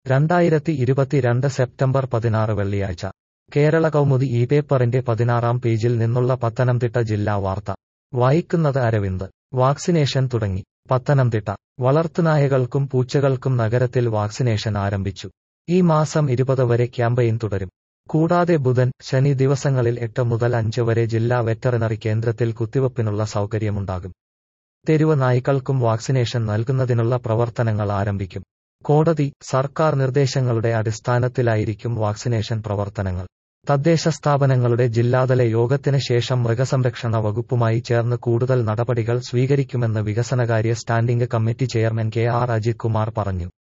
രണ്ടായിരത്തി ഇരുപത്തിരണ്ട് സെപ്റ്റംബർ പതിനാറ് വെള്ളിയാഴ്ച കേരള കൗമുദി ഈ പേപ്പറിന്റെ പതിനാറാം പേജിൽ നിന്നുള്ള പത്തനംതിട്ട ജില്ലാ വാർത്ത വായിക്കുന്നത് അരവിന്ദ് വാക്സിനേഷൻ തുടങ്ങി പത്തനംതിട്ട വളർത്തുനായകൾക്കും പൂച്ചകൾക്കും നഗരത്തിൽ വാക്സിനേഷൻ ആരംഭിച്ചു ഈ മാസം ഇരുപത് വരെ ക്യാമ്പയിൻ തുടരും കൂടാതെ ബുധൻ ശനി ദിവസങ്ങളിൽ എട്ട് മുതൽ അഞ്ച് വരെ ജില്ലാ വെറ്ററിനറി കേന്ദ്രത്തിൽ കുത്തിവയ്പ്പിനുള്ള സൗകര്യമുണ്ടാകും തെരുവ് നായ്ക്കൾക്കും വാക്സിനേഷൻ നൽകുന്നതിനുള്ള പ്രവർത്തനങ്ങൾ ആരംഭിക്കും കോടതി സർക്കാർ നിർദ്ദേശങ്ങളുടെ അടിസ്ഥാനത്തിലായിരിക്കും വാക്സിനേഷൻ പ്രവർത്തനങ്ങൾ തദ്ദേശ സ്ഥാപനങ്ങളുടെ ജില്ലാതല യോഗത്തിന് ശേഷം മൃഗസംരക്ഷണ വകുപ്പുമായി ചേർന്ന് കൂടുതൽ നടപടികൾ സ്വീകരിക്കുമെന്ന് വികസനകാര്യ standing committee chairman K R Ajith Kumar പറഞ്ഞു